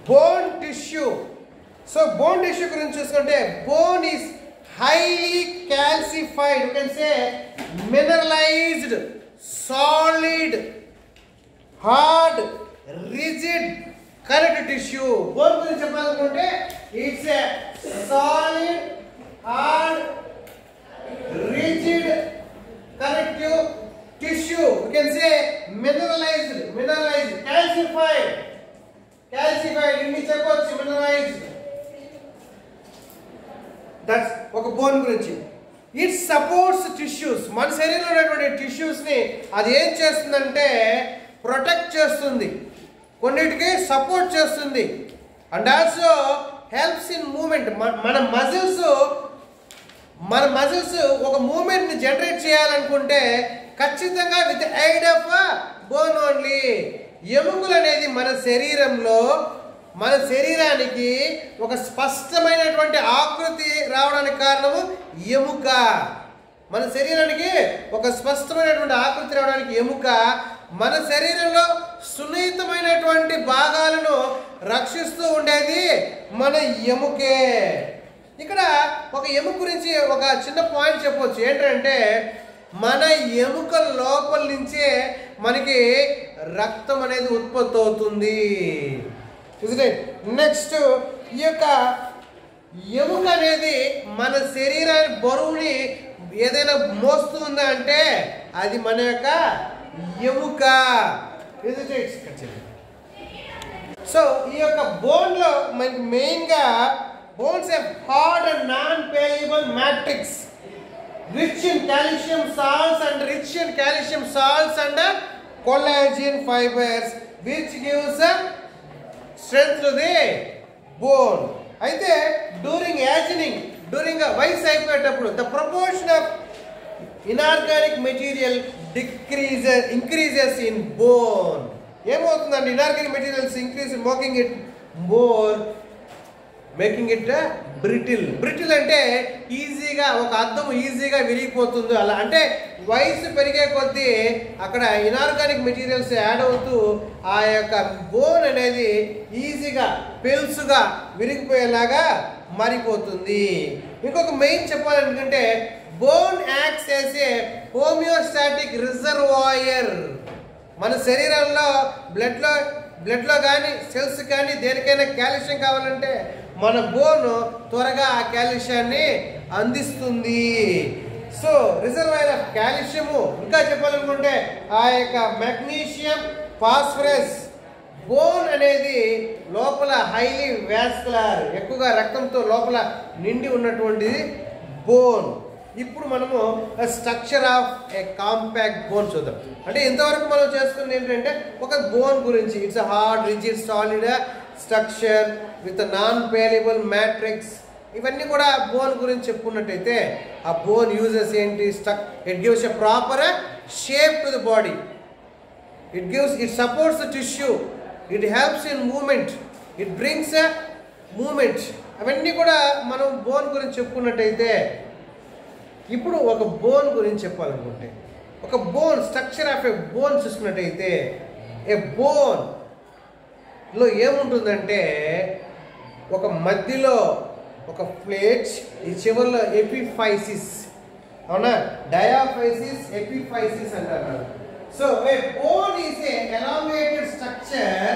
Bone tissue so bone tissue గురించి చూసుకుంటే bone is highly calcified you can say mineralised solid hard rigid correct tissue bone గురించి చెప్పాలనుకుంటే it's a solid hard rigid corrective tissue you can say mineralised mineralised calcified calcified ఇన్ని చెప్పొచ్చు mineralised that's ఒక bone గురించి it supports tissues మన శరీరంలో ఉన్నటువంటి టిష్యూస్ని అది ఏం చేస్తుందంటే ప్రొటెక్ట్ చేస్తుంది కొన్నిటికి సపోర్ట్ చేస్తుంది and also helps in movement మన మజిల్స్ మన మజిల్స్ ఒక మూమెంట్ని జనరేట్ చేయాలనుకుంటే ఖచ్చితంగా with aid of bone only ఎముకలు అనేది మన శరీరంలో మన శరీరానికి ఒక స్పష్టమైనటువంటి ఆకృతి రావడానికి కారణము ఎముక మన శరీరానికి ఒక స్పష్టమైనటువంటి ఆకృతి రావడానికి ఎముక మన శరీరంలో సున్నితమైనటువంటి భాగాలను రక్షిస్తూ ఉండేది మన ఎముకే ఇక్కడ ఒక ఎముక గురించి ఒక చిన్న పాయింట్ చెప్పవచ్చు ఏంటంటే మన ఎముక లోపల నుంచే మనకి రక్తం అనేది ఉత్పత్తి అవుతుంది నెక్స్ట్ ఈ యొక్క ఎముక అనేది మన శరీరాన్ని బరువుని ఏదైనా మోస్తుందా అంటే అది మన యొక్క ఎముక సో ఈ యొక్క బోన్లో మనకి మెయిన్గా bones a hard and non pliable matrix rich in calcium salts and rich in calcium salts and collagen fibres which gives strength to the bone అయితే డ్యూరింగ్ యాజనింగ్ డ్యూరింగ్ వయసు అయిపోయేటప్పుడు the proportion of inorganic material decreases increases in bone ఏమవుతుందండి inorganic materials increase making it more making it brittle brittle అంటే ఈజీగా ఒక అద్దం ఈజీగా విరిగిపోతుంది అలా అంటే వయసు పెరిగే కొద్దీ అక్కడ ఇనార్గానిక్ మెటీరియల్స్ యాడ్ అవుతూ ఆ యొక్క బోన్ అనేది ఈజీగా పెల్సుగా విరిగిపోయేలాగా మారిపోతుంది ఇంకొక మెయిన్ చెప్పాలనుకుంటే బోన్ యాక్ట్స్ చేసే హోమియోస్టాటిక్ రిజర్వాయర్ మన శరీరంలో బ్లడ్లో బ్లడ్లో కానీ సెల్స్ కానీ దేనికైనా కాల్షియం కావాలంటే మన బోన్ త్వరగా ఆ కాల్షియాన్ని అందిస్తుంది సో రిజర్వాయర్ ఆఫ్ కాల్షియము ఇంకా చెప్పాలనుకుంటే ఆ యొక్క మెగ్నీషియం ఫాస్ఫరస్ బోన్ అనేది లోపల హైలీ వ్యాస్కులర్ ఎక్కువగా రక్తంతో లోపల నిండి ఉన్నటువంటిది బోన్ ఇప్పుడు మనము structure of a compact bone చూద్దాం అంటే ఇంతవరకు మనం చేసుకుంది ఏంటంటే ఒక బోన్ గురించి it's hard rigid solid structure with non pliable matrix ఇవన్నీ కూడా బోన్ గురించి చెప్పుకున్నట్టయితే ఆ బోన్ యూజెస్ ఏంటి struck it gives a proper shape to the body it gives it supports the tissue it helps in movement it brings a movement అవన్నీ కూడా మనం bone గురించి చెప్పుకున్నట్టయితే ఇప్పుడు ఒక బోన్ గురించి చెప్పాలనుకుంటే ఒక bone structure of a bone చూసుకున్నట్టయితే ఏ బోన్ లో ఏముంటుందంటే ఒక మధ్యలో ఒక ప్లేట్ ఈ చివరిలో ఎపిఫైసిస్ అవునా డయాఫైసిస్ ఎపిఫైసిస్ అంటారు so a bone is a elongated structure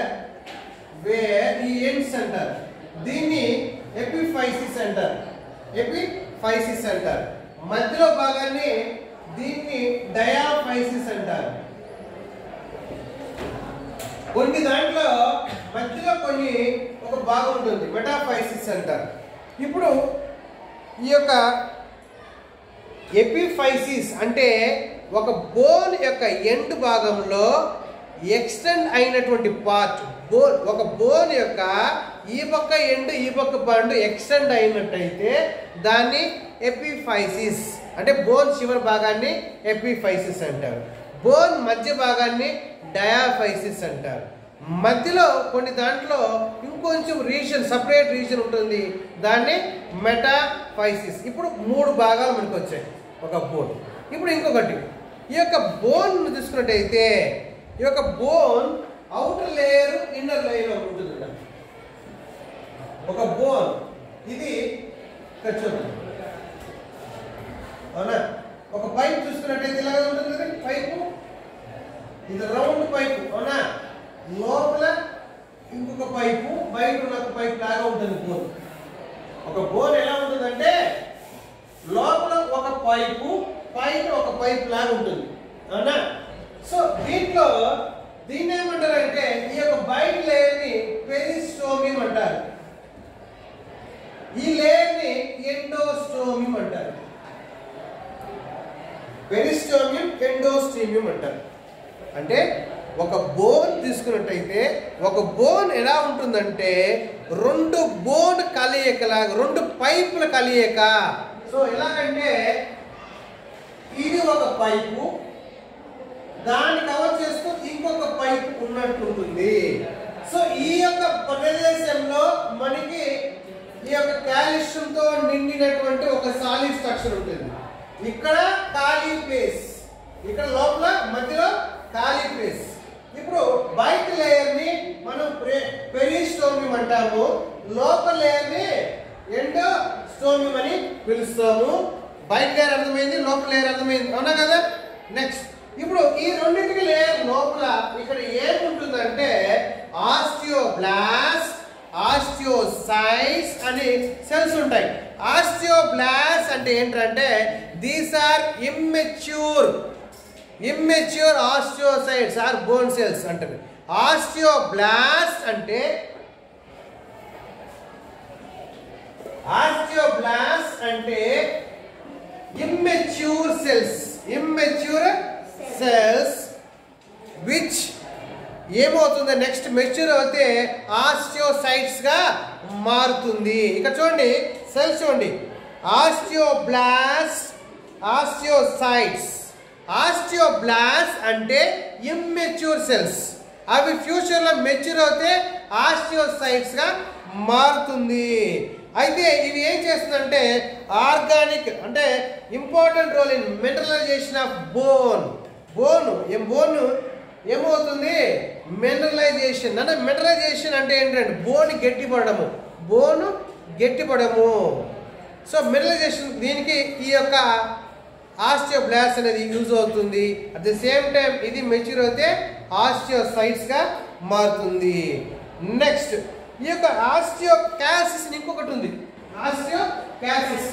where ఈ ఎండ్స్ అంటారు దీన్ని ఎపిఫైసిస్ అంటారు ఎపిఫైసిస్ అంటారు మధ్యలో భాగాన్ని దీన్ని డయాఫైసిస్ అంటారు కొన్ని దాంట్లో మధ్యలో కొన్ని ఒక భాగం ఉంటుంది మెటాఫైసిస్ అంటారు ఇప్పుడు ఈ యొక్క ఎపిఫైసిస్ అంటే ఒక బోన్ యొక్క ఎండ్ భాగంలో ఎక్స్టెండ్ అయినటువంటి పార్ట్ బోన్ ఒక బోన్ యొక్క ఈ పక్క ఎండ్ ఈ పక్క పండు ఎక్స్టెండ్ అయినట్టయితే దాన్ని ఎపిఫైసిస్ అంటే బోన్ చివరి భాగాన్ని ఎపిఫైసిస్ అంటారు బోన్ మధ్య భాగాన్ని డయాఫైసిస్ అంటారు మధ్యలో కొన్ని దాంట్లో ఇంకొంచెం రీజన్ సపరేట్ రీజన్ ఉంటుంది దాన్ని మెటాఫైసిస్ ఇప్పుడు మూడు భాగాలు మనకు వచ్చాయి ఒక బోన్ ఇప్పుడు ఇంకొకటి ఈ యొక్క బోన్ తీసుకున్నట్టయితే ఈ యొక్క bone outer layer inner layer ఉంటుంది బోన్ ఇది ఇక్కడ చూడండి అవునా ఒక పైప్ చూసుకున్నట్టయితే ఇలాగే ఉంటుంది కదా పైపు ఇది రౌండ్ పైపు అవునా లోపల ఇంకొక పైపు బయట ఉన్న ఒక పైప్ లాగా ఉంటుంది బోన్ ఒక బోన్ ఎలా ఉంటుందంటే లోపల ఒక పైపు పైన ఒక పైప్ లాగా ఉంటుంది అవునా సో దీంట్లో దీన్ని ఏమంటారంటే ఈ యొక్క బయట లేయర్ ని పెరిస్టోమియం అంటారు ఈ లేయర్ ని ఎండోస్టోమియం అంటారు పెరిస్టోమియం ఎండోస్టోమియం అంటారు అంటే ఒక బోన్ తీసుకున్నట్టయితే ఒక బోన్ ఎలా ఉంటుందంటే రెండు బోన్ కలయికలాగా రెండు పైపుల కలయిక సో ఎలాగంటే ఇది ఒక పైపు దాన్ని కవర్ చేస్తూ ఇంకొక పైపు ఉన్నట్టు ఉంటుంది సో ఈ యొక్క ప్రదేశంలో మనకి ఈ యొక్క కాల్షియంతో నిండినటువంటి ఒక సాలిడ్ స్ట్రక్చర్ ఉంటుంది ఇక్కడ ఖాళీ ప్లేస్ ఇక్కడ లోపల మధ్యలో ఖాళీ ప్లేస్ ఇప్పుడు బయట లేయర్ ని మనం పెరిస్టోమియం అంటాము లోపల లేయర్ ని ఎండో స్టోమియం అని పిలుస్తాము బయట లేయర్ అర్థమైంది లోపల లేయర్ అర్థమైంది అవునా కదా నెక్స్ట్ ఇప్పుడు ఈ రెండింటికి లేయర్ లోపల ఇక్కడ ఏముంటుందంటే ఆస్టియోబ్లాస్ట్ ఆస్టియోసైట్స్ అని సెల్స్ ఉంటాయి ఆస్టియోబ్లాస్ట్ అంటే ఏంటంటే these are immature immature osteocytes are bone cells అంటారు ఆస్టియోబ్లాస్ట్ అంటే ఆస్టియోబ్లాస్ట్ అంటే immature cells immature cells which ఏమవుతుంది నెక్స్ట్ మెచ్యూర్ అవుతే ఆస్టియోసైట్స్ గా మారుతుంది ఇక్కడ చూడండి సెల్స్ చూడండి ఆస్టియోబ్లాస్ట్ ఆస్టియోసైట్స్ ఆస్టియోబ్లాస్ట్ అంటే ఇమ్మెచ్యూర్ సెల్స్ అవి ఫ్యూచర్లో మెచ్యూర్ అవుతే ఆస్టియోసైట్స్ గా మారుతుంది అయితే ఇవి ఏం చేస్తుందంటే ఆర్గానిక్ అంటే important role in mineralisation of bone bone ఏం బోన్ ఏమవుతుంది మినరలైజేషన్ అంటే మినరలైజేషన్ అంటే ఏంటంటే బోన్ గట్టిపడము బోను గట్టిపడము సో మినరలైజేషన్ దీనికి ఈ యొక్క ఆస్టియోబ్లాస్ట్ అనేది యూజ్ అవుతుంది అట్ ద సేమ్ టైం ఇది మెచ్యూర్ అయితే ఆస్టియోసైట్స్ గా మారుతుంది నెక్స్ట్ ఈ యొక్క ఆస్టియో క్యాసిస్ ఇంకొకటి ఉంది ఆస్టియో క్యాసిస్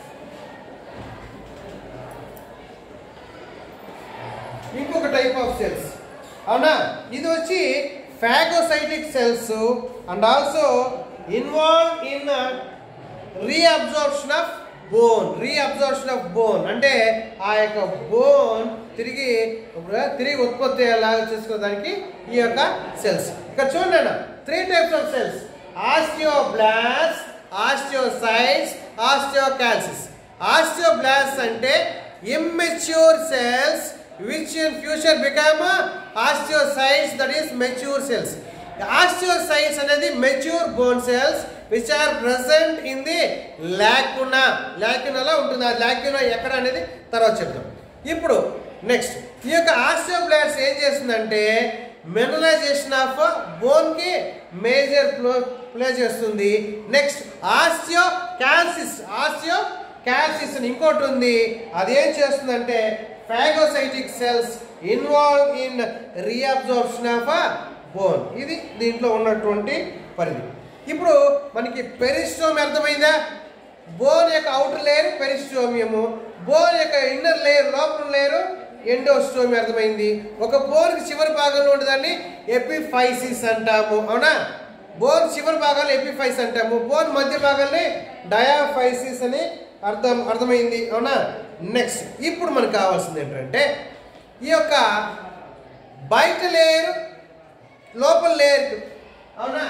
ఇంకొక టైప్ ఆఫ్ సెల్స్ అవునా ఇది వచ్చి phagocytic cells and also involve in reabsorption of bone reabsorption of bone అంటే ఆ యొక్క బోన్ తిరిగి తిరిగి ఉత్పత్తి అయ్యేలాగా చేసుకోవడానికి ఈ యొక్క సెల్స్ ఇక్కడ చూడండి అన్న three types of cells osteoblast osteocytes osteoclasts osteoblast అంటే immature cells which in future become osteocytes that is mature cells osteocytes అనేది mature bone cells which are present in the lacuna లాక్యునాలో ఉంటుంది ఆ లాక్యునా ఎక్కడ అనేది తర్వాత చెప్తాం ఇప్పుడు నెక్స్ట్ ఈ యొక్క ఆస్టియోబ్లాస్ట్ ఏం చేస్తుందంటే మినరలైజేషన్ ఆఫ్ బోన్ కి మేజర్ ప్లే చేస్తుంది next osteoclasts osteoclasts అని ఇంకోటి ఉంది అదేం చేస్తుందంటే phagocytic cells involve in reabsorption of bone ఇది దీంట్లో ఉన్నటువంటి పరిధి ఇప్పుడు మనకి పెరిస్టోమి అర్థమైందా బోన్ యొక్క అవుటర్ లేయర్ పెరిస్టోమియము బోన్ యొక్క ఇన్నర్ లేయర్ లోపల లేయర్ ఎండోస్టోమి అర్థమైంది ఒక బోన్కి చివరి భాగంలో ఉండదాన్ని ఎపిఫైసిస్ అంటాము అవునా బోన్ చివరి భాగాన్ని ఎపిఫైస్ అంటాము బోన్ మధ్య భాగాన్ని డయాఫైసిస్ అని అర్థం అర్థమైంది అవునా నెక్స్ట్ ఇప్పుడు మనకు కావాల్సింది ఏంటంటే ఈ యొక్క బయట లేయర్ లోపల లేయర్ అవునా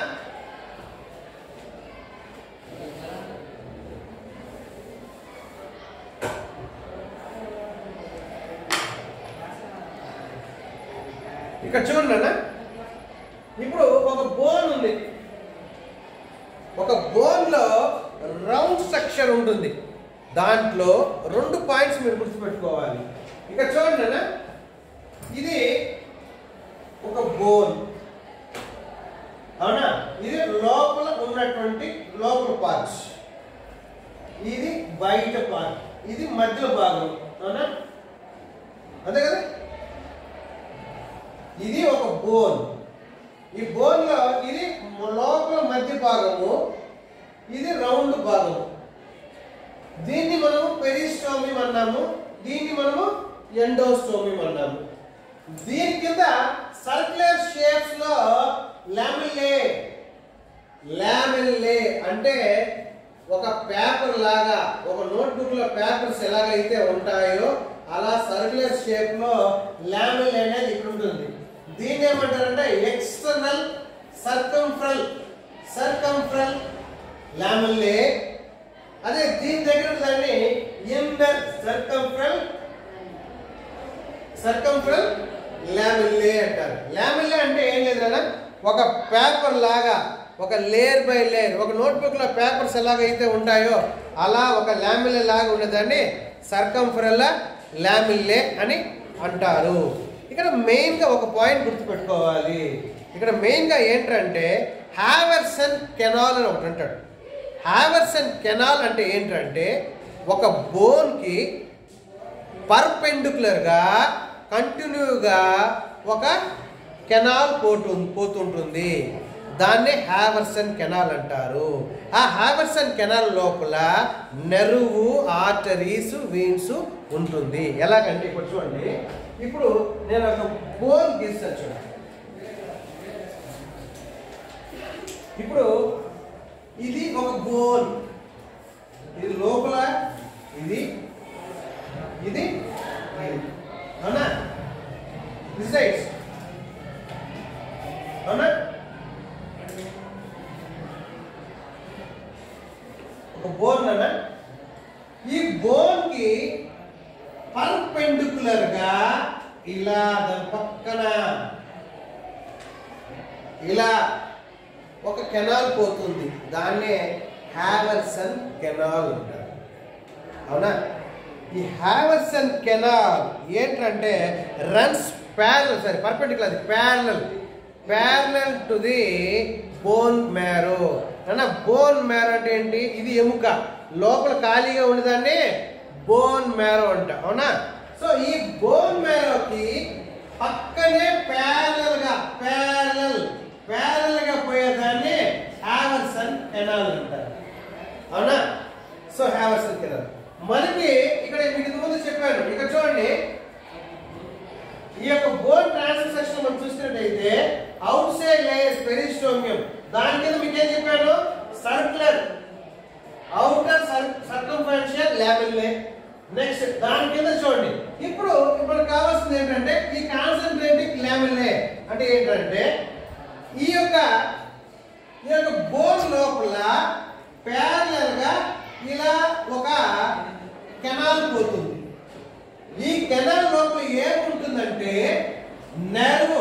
ఇక్కడ చూడండి అన్న ఇప్పుడు ఒక బోన్ ఉంది ఒక బోన్లో రౌండ్ స్ట్రక్చర్ ఉంటుంది దాంట్లో రెండు పాయింట్స్ మీరు గుర్తుపెట్టుకోవాలి ఇక్కడ చూడండి అన్న ఇది ఒక బోన్ అవునా ఇది లోపల ఉన్న ఉన్నటువంటి లోపల పార్ట్ ఇది బయట పార్ట్ ఇది మధ్య భాగం అవునా అంతే కదా ఇది ఒక బోన్ ఈ బోన్ లో ఇది లోపల మధ్య భాగము ఇది రౌండ్ భాగము దీన్ని మనము పెరిస్టోమియం అన్నాము దీన్ని మనము ఎండోస్టోమియం అన్నాము దీని కింద సర్క్యులర్ షేప్స్ లో లామిల్లే లామిల్లే అంటే ఒక పేపర్ లాగా ఒక నోట్బుక్ లో పేపర్స్ ఎలాగైతే ఉంటాయో అలా సర్క్యులర్ షేప్ లో లామిల్ అనేది ఇక్కడ ఉంటుంది దీన్ని ఏమంటారంటే ఎక్స్టర్నల్ సర్కంఫ్రల్ సర్కంఫ్రల్ లామిల్లే అదే దీని దగ్గర దాన్ని ఇన్నర్ సర్కంఫ్రల్ సర్కంఫ్రల్ లామిల్లే అంటారు లామిల్లే అంటే ఏం లేదు కదా ఒక పేపర్ లాగా ఒక లేయర్ బై లేయర్ ఒక నోట్బుక్ లో పేపర్స్ ఎలాగైతే ఉంటాయో అలా ఒక లామిల్లే లాగా ఉన్నదాన్ని సర్కంఫ్రల్ లామిల్లే అని అంటారు ఇక్కడ మెయిన్గా ఒక పాయింట్ గుర్తుపెట్టుకోవాలి ఇక్కడ మెయిన్గా ఏంటంటే హ్యావర్సన్ కెనాల్ అని ఒకటి అంటాడు హ్యావర్సన్ కెనాల్ అంటే ఏంటంటే ఒక బోన్కి పర్పెండికులర్గా కంటిన్యూగా ఒక కెనాల్ పోటు పోతుంటుంది దాన్నే హ్యావర్సన్ కెనాల్ అంటారు ఆ హ్యావర్సన్ కెనాల్ లోపల నెరువు ఆర్టరీస్ వీన్స్ ఉంటుంది ఎలాగంటే ఇప్పుడు చూడండి ఇప్పుడు నేను ఒక బోన్ గీస్తాను చూడండి ఇప్పుడు ఇది ఒక బోన్ ఇది లోపల ఇది ఇది ఇది. అవునా దిస్ సైడ్స్ అవునా ఒక బోన్ అన్న ఈ బోన్ కి పర్పెండికులర్ గా ఇలా దాని పక్కన ఇలా ఒక కెనాల్ పోతుంది దాన్నే హ్యావర్సన్ కెనాల్ అంటారు అవునా ఈ హ్యావర్సన్ కెనాల్ ఏంటంటే రన్స్ ప్యారల్ సారీ పర్పెండికులర్ అది parallel parallel to the bone marrow అన్న బోన్ మ్యారో అంటే ఏంటి ఇది ఎముక లోపల ఖాళీగా ఉండేదాన్ని బోన్ మ్యారో అంట అవునా సో ఈ బోన్ మ్యారోకి పక్కనే ప్యారల్ గా ప్యారల్ ప్యారల్ గా పోయేదాన్ని హ్యావర్సన్ కెనాల్ అంటారు అవునా సో హ్యావర్సన్ కెనాల్ మనకి ఇక్కడ మీకు ఇంతకు ముందు చెప్పాను ఇక్కడ చూడండి ఈ యొక్క బోన్ ట్రాన్స్ఫర్ సెక్షన్ మనం చూసినట్టయితే అవుట్ సైడ్ లేయర్స్ పెరిస్టోమియం దాని కింద మీకు ఏం చెప్పాను circular outer circumferential lamellae next దాని కింద చూడండి ఇప్పుడు ఇప్పుడు కావాల్సింది ఏంటంటే ఈ కాన్సన్ట్రేటిక్ లామిల్లే అంటే ఏంటంటే ఈ యొక్క ఈ యొక్క బోన్ లోపల ప్యారలల్ గా ఇలా ఒక కెనాల్ పోతుంది ఈ కెనాల్ లోపల ఏముంటుందంటే నెర్వ్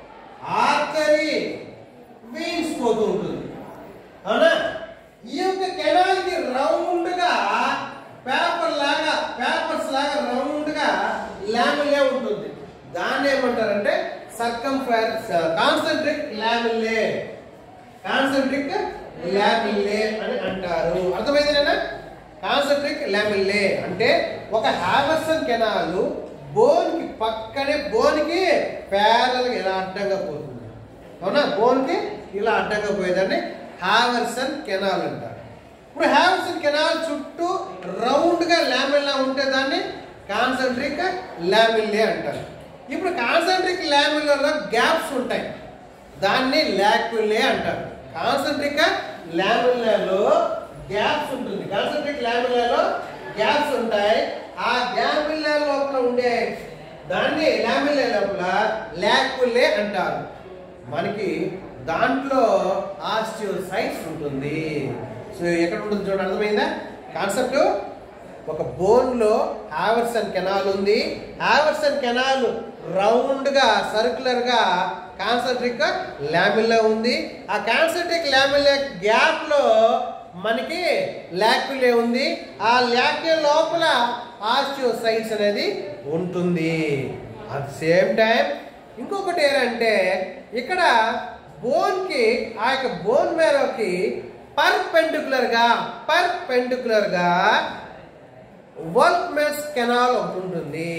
ఆర్టరీ వీన్స్ పోతూ ఉంటుంది అవునా ఈ యొక్క కెనాల్ కి రౌండ్ గా పేపర్ లాగా పేపర్స్ లాగా రౌండ్ గా లామిలే ఉంటుంది దాన్ని ఏమంటారంటే సర్కంఫర్ కాన్సెంట్రిక్ లామిల్లే కాన్సెంట్రిక్ లామిల్లే అని అంటారు అర్థమైందేనా కాన్సెంట్రిక్ లామిల్లే అంటే ఒక హావర్సన్ కెనాల్ బోన్ కి పక్కనే బోన్ కి ప్యారల్ ఇలా అడ్డంగా పోతుంది అవునా బోన్ కి ఇలా అడ్డంగా పోయేదాన్ని హావర్సన్ కెనాల్ అంటారు ఇప్పుడు హావర్సన్ కెనాల్ చుట్టూ రౌండ్ గా లామిల్లా ఉంటే దాన్ని కాన్సెంట్రిక్ లామిల్లే అంటారు ఇప్పుడు కాన్సెంట్రిక్ లామిల్లలో గ్యాప్స్ ఉంటాయి దాన్ని లాక్యులే అంటారు కాన్సెంట్రిక్ లామిల్లాలో గ్యాప్స్ ఉంటుంది కాన్సెంట్రిక్ లామిల్లాలో గ్యాప్స్ ఉంటాయి ఆ గ్యామిల్లా లోపల ఉండే దాన్ని లామిల్లా లోపల లాక్యులే అంటారు మనకి దాంట్లో ఆస్టియోసైట్స్ ఉంటుంది సో ఎక్కడ ఉంటుంది చూడండి అర్థమైందా కాన్సెప్ట్ ఒక బోన్ లో హావర్సన్ కెనాల్ ఉంది హావర్సన్ కెనాల్ రౌండ్ గా సర్క్యులర్ గా కాన్సెంట్రిక్ లామిల్లా ఉంది ఆ కాన్సెంట్రిక్ లామిల్లా గ్యాప్ లో మనకి లాక్యులే ఉంది ఆ లాక్యులే లోపల ఆస్టియోసైట్స్ అనేది ఉంటుంది అట్ సేమ్ టైం ఇంకొకటి ఏంటంటే ఇక్కడ బోన్ కి ఆ యొక్క బోన్ మేరకి పర్పెండికులర్ గా పర్పెండికులర్ గా వర్క్మెన్స్ కెనాల్ ఒకటి ఉంటుంది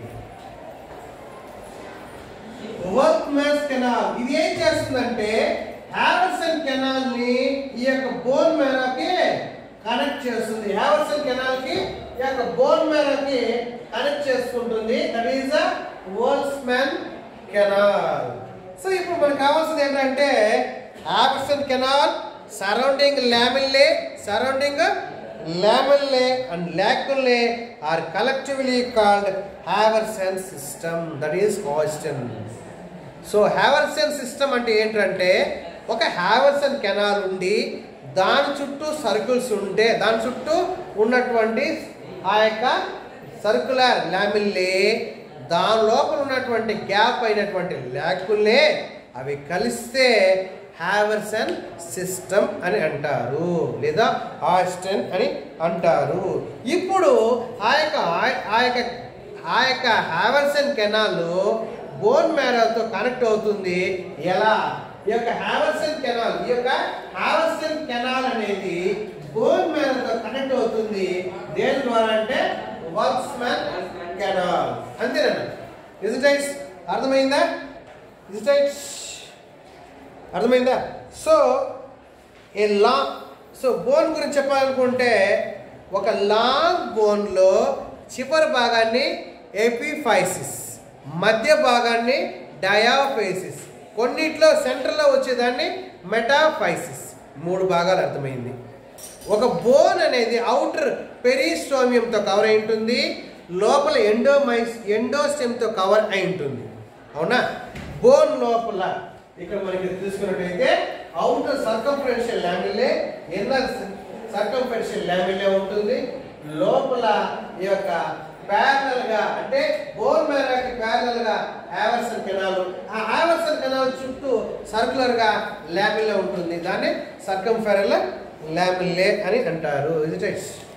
వర్క్మెన్స్ కెనాల్ ఇది ఏం చేస్తుందంటే హావర్సన్ కెనాల్ ని ఈ యొక్క బోన్ మేరకి కనెక్ట్ చేస్తుంది హావర్సన్ కెనాల్ కి ఈ యొక్క బోన్ మేరకి కనెక్ట్ చేసుకుంటుంది that is a Volkmann canal so ఇప్పుడు మనకు కావాల్సింది ఏంటంటే Haversian canal surrounding lamellae surrounding lamellae and lacunae are collectively called Haversian system that is హాస్టన్ సో హ్యావర్సన్ సిస్టమ్ అంటే ఏంటంటే ఒక హ్యావర్సన్ కెనాల్ ఉండి దాని చుట్టూ సర్కిల్స్ ఉంటే దాని చుట్టూ ఉన్నటువంటి ఆ యొక్క సర్కులర్ లామిల్లే దాని లోపల ఉన్నటువంటి గ్యాప్ అయినటువంటి లాకుల్లే అవి కలిస్తే హ్యావర్సన్ సిస్టమ్ అని అంటారు లేదా ఆస్టన్ అని అంటారు ఇప్పుడు ఆ యొక్క ఆ యొక్క ఆ యొక్క హ్యావర్సన్ కెనాల్ బోన్ మ్యారోతో కనెక్ట్ అవుతుంది ఎలా ఈ యొక్క హ్యావర్సన్ కెనాల్ ఈ యొక్క హ్యావర్సన్ కెనాల్ అనేది బోన్ మ్యారోతో కనెక్ట్ అవుతుంది దేని ద్వారా అంటే వర్క్స్మెన్ కెనాల్ అంతేనండి ఇజ్ అర్థమైందా ఇజ్ అర్థమైందా so a long so bone గురించి చెప్పాలనుకుంటే ఒక లాంగ్ బోన్లో చివరి భాగాన్ని ఎపిఫైసిస్ మధ్య భాగాన్ని డయాఫైసిస్ కొన్నిట్లో సెంటర్లో వచ్చేదాన్ని మెటాఫైసిస్ మూడు భాగాలు అర్థమైంది ఒక బోన్ అనేది అవుటర్ పెరిస్టోమియంతో కవర్ అయి ఉంటుంది లోపల ఎండోమైస్ ఎండోస్టెమ్తో కవర్ అయి ఉంటుంది అవునా బోన్ లోపల ఇక్కడ మనకి తీసుకున్నట్టయితే outer circumferential lamellae inner circumferential lamellae ఉంటుంది లోపల ఈ యొక్క ప్యారల్ గా అంటే బోన్ మేరాకి ప్యారల్ గా హావర్సన్ కెనాల్ ఆ హావర్సన్ కెనాల్ చుట్టూ సర్కులర్ గా లామిలే ఉంటుంది దాన్ని సర్కంఫెరల్ లామిల్లే అని అంటారు ఇది